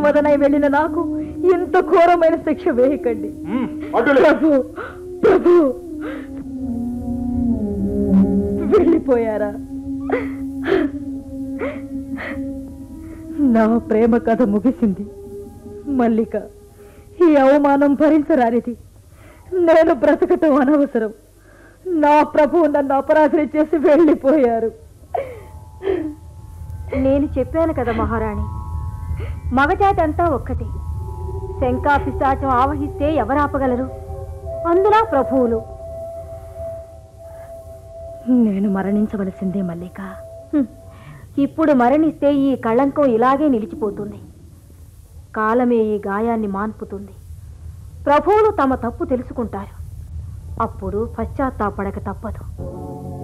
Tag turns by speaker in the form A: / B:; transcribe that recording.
A: వదనై వెళ్ళిన నాకు ఇంత ఘోరమైన శిక్ష వేయకండి
B: ఉమ్, అటులే
A: ప్రభు ప్రభు వెళ్ళిపోయారా నా ప్రేమ కథ ముగిసింది మల్లిక ఈ అవమానం భరించరానిది నేను బ్రతకటం అనవసరం నా ప్రభువు నన్ను అపరాధం చేసి వెళ్ళిపోయారు
C: నేను చెప్పాను కదా మహారాణి మగజాతి అంతా ఒక్కటే శంకా పిశాచం ఆవహిస్తే ఎవరాపగలరు అందున ప్రభువులు
A: నేను మరణించవలసిందే మల్లిక
C: హ్మ్. ఇప్పుడు మరణిస్తే ఈ కళంకం ఇలాగే నిలిచిపోతుంది కాలమే ఈ గాయాన్ని మాన్పుతుంది ప్రభువులు తమ తప్పు తెలుసుకుంటారు అప్పుడు పశ్చాత్తాపడక తప్పదు